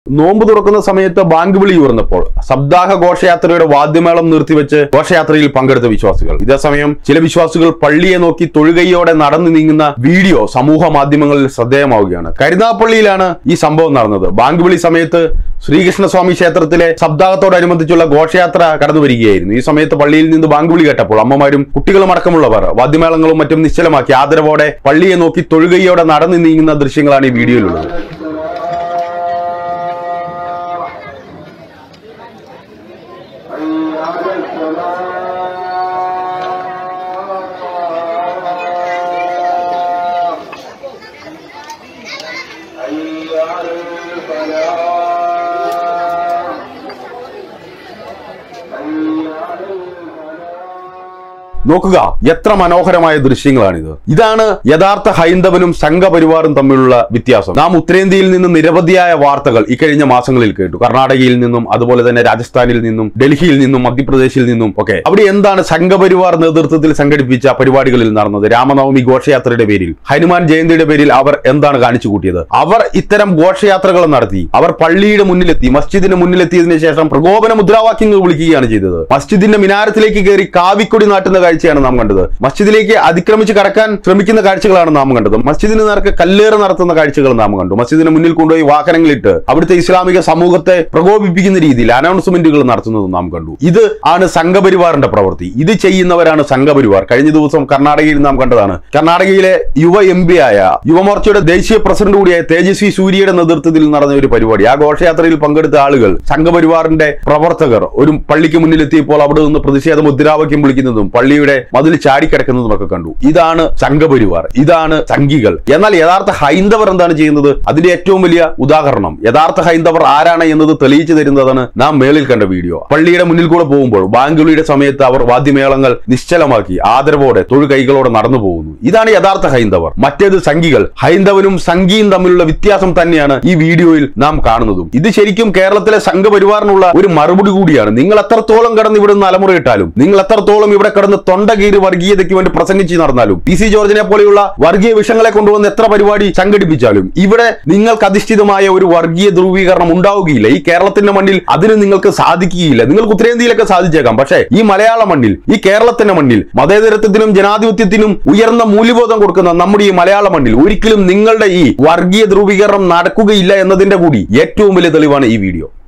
നോമ്പ് തുറക്കുന്ന സമയത്ത് ബാങ്ക് വിളി ഉയർന്നപ്പോൾ സപ്താഹ ഘോഷയാത്രയുടെ വാദ്യമേളം നിർത്തിവെച്ച് ഘോഷയാത്രയിൽ പങ്കെടുത്ത വിശ്വാസികൾ ഇതേസമയം ചില വിശ്വാസികൾ പള്ളിയെ നോക്കി തൊഴുകയോടെ നടന്നു നീങ്ങുന്ന വീഡിയോ സമൂഹ മാധ്യമങ്ങളിൽ ശ്രദ്ധേയമാവുകയാണ് കരുനാപ്പള്ളിയിലാണ് ഈ സംഭവം നടന്നത് ബാങ്ക് വിളി സമയത്ത് ശ്രീകൃഷ്ണസ്വാമി ക്ഷേത്രത്തിലെ സപ്താഹത്തോടനുബന്ധിച്ചുള്ള ഘോഷയാത്ര കടന്നു വരികയായിരുന്നു ഈ സമയത്ത് പള്ളിയിൽ നിന്ന് ബാങ്ക് വിളി കേട്ടപ്പോൾ അമ്മമാരും കുട്ടികളും അടക്കമുള്ളവർ വാദ്യമേളങ്ങളും മറ്റും നിശ്ചലമാക്കി ആദരവോടെ പള്ളിയെ നോക്കി തൊഴുകയോടെ നടന്നു നീങ്ങുന്ന ദൃശ്യങ്ങളാണ് ഈ വീഡിയോയിലുള്ളത് നോക്കുക എത്ര മനോഹരമായ ദൃശ്യങ്ങളാണിത് ഇതാണ് യഥാർത്ഥ ഹൈന്ദവനും സംഘപരിവാറും തമ്മിലുള്ള വ്യത്യാസം നാം ഉത്തരേന്ത്യയിൽ നിന്ന് നിരവധിയായ വാർത്തകൾ ഇക്കഴിഞ്ഞ മാസങ്ങളിൽ കേട്ടു കർണാടകയിൽ നിന്നും അതുപോലെ തന്നെ രാജസ്ഥാനിൽ നിന്നും ഡൽഹിയിൽ നിന്നും മധ്യപ്രദേശിൽ നിന്നും ഒക്കെ അവിടെ എന്താണ് സംഘപരിവാർ നേതൃത്വത്തിൽ സംഘടിപ്പിച്ച പരിപാടികളിൽ നടന്നത് രാമനവമി ഘോഷയാത്രയുടെ പേരിൽ ഹനുമാൻ ജയന്തിയുടെ പേരിൽ അവർ എന്താണ് കാണിച്ചു കൂട്ടിയത് അവർ ഇത്തരം ഘോഷയാത്രകൾ നടത്തി അവർ പള്ളിയുടെ മുന്നിലെത്തി മസ്ജിദിന് മുന്നിലെത്തിയതിനു ശേഷം പ്രകോപന മുദ്രാവാക്യങ്ങൾ വിളിക്കുകയാണ് ചെയ്തത് മസ്ജിദിന്റെ മിനാരത്തിലേക്ക് കയറി കാവിക്കൊടി നാട്ടുന്ന കാഴ്ചയാണ് നാം കണ്ടത് മസ്ജിദിലേക്ക് അതിക്രമിച്ച് കടക്കാൻ ശ്രമിക്കുന്ന കാഴ്ചകളാണ് നാം കണ്ടത് മസ്ജിദിന് നേർക്ക് കല്ലേറ് നടത്തുന്ന കാഴ്ചകൾ നാം കണ്ടു മസ്ജിദിന് മുന്നിൽ കൊണ്ടുപോയി വാഹനങ്ങളിട്ട് അവിടുത്തെ ഇസ്ലാമിക സമൂഹത്തെ പ്രകോപിപ്പിക്കുന്ന രീതിയിൽ അനൗൺസ്മെന്റുകൾ നടത്തുന്നത് നാം കണ്ടു ഇത് ആണ് സംഘപരിവാറിന്റെ പ്രവൃത്തി ഇത് ചെയ്യുന്നവരാണ് സംഘപരിവാർ കഴിഞ്ഞ ദിവസം കർണാടകയിൽ നാം കണ്ടതാണ് കർണാടകയിലെ യുവ എം പി ആയ യുവമോർച്ചയുടെ ദേശീയ പ്രസിഡന്റ് കൂടിയായ തേജസ്വി സൂര്യയുടെ നേതൃത്വത്തിൽ നടന്ന ഒരു പരിപാടി ആ ഘോഷയാത്രയിൽ പങ്കെടുത്ത ആളുകൾ സംഘപരിവാറിന്റെ പ്രവർത്തകർ ഒരു പള്ളിക്ക് മുന്നിലെത്തിയപ്പോൾ അവിടെ നിന്ന് പ്രതിഷേധ മുദ്രാവാക്യം വിളിക്കുന്നതും പള്ളിയുടെ മതിൽ ചാടിക്കിടക്കുന്നതും ഒക്കെ കണ്ടു ഇതാണ് സംഘപരിവാർ ഇതാണ് സംഘികൾ എന്നാൽ യഥാർത്ഥ ഹൈന്ദവർ എന്താണ് ചെയ്യുന്നത് അതിന്റെ ഏറ്റവും വലിയ ഉദാഹരണം യഥാർത്ഥ ഹൈന്ദവർ ആരാണ് എന്നത് തെളിയിച്ചു തരുന്നതാണ് നാം മേളിൽ കണ്ട വീഡിയോ പള്ളിയുടെ മുന്നിൽ കൂടെ പോകുമ്പോൾ ബാങ്കുളിയുടെ സമയത്ത് അവർ വാദ്യമേളങ്ങൾ നിശ്ചലമാക്കി ആദരവോടെ തൊഴു കൈകളോടെ നടന്നു പോകുന്നു ഇതാണ് യഥാർത്ഥ ഹൈന്ദവർ മറ്റേത് സംഘികൾ ഹൈന്ദവനും സംഘിയും തമ്മിലുള്ള വ്യത്യാസം തന്നെയാണ് ഈ വീഡിയോയിൽ നാം കാണുന്നതും ഇത് ശരിക്കും കേരളത്തിലെ സംഘപരിവാറിനുള്ള ഒരു മറുപടി കൂടിയാണ് നിങ്ങൾ എത്രത്തോളം കടന്ന് ഇവിടെ നിന്ന് അലമുറയിട്ടാലും നിങ്ങൾ എത്രത്തോളം ഇവിടെ കടന്ന് തൊണ്ടകീര് വർഗീയതയ്ക്ക് വേണ്ടി പ്രസംഗിച്ച് നടന്നാലും പി സി ജോർജിനെ പോലെയുള്ള വർഗീയ വിഷയങ്ങളെ കൊണ്ടുവന്ന് എത്ര പരിപാടി സംഘടിപ്പിച്ചാലും ഇവിടെ നിങ്ങൾക്ക് അധിഷ്ഠിതമായ ഒരു വർഗീയ ധ്രുവീകരണം ഉണ്ടാവുകയില്ല ഈ കേരളത്തിന്റെ മണ്ണിൽ അതിന് നിങ്ങൾക്ക് സാധിക്കുകയില്ല നിങ്ങൾക്ക് ഉത്തരേന്ത്യയിലൊക്കെ സാധിച്ചേക്കാം പക്ഷേ ഈ മലയാള മണ്ണിൽ ഈ കേരളത്തിന്റെ മണ്ണിൽ മതേതരത്വത്തിനും ജനാധിപത്യത്തിനും ഉയർന്ന മൂല്യബോധം കൊടുക്കുന്ന നമ്മുടെ ഈ മലയാള മണ്ണിൽ ഒരിക്കലും നിങ്ങളുടെ ഈ വർഗീയ ധ്രുവീകരണം നടക്കുകയില്ല എന്നതിന്റെ കൂടി ഏറ്റവും വലിയ തെളിവാണ് ഈ വീഡിയോ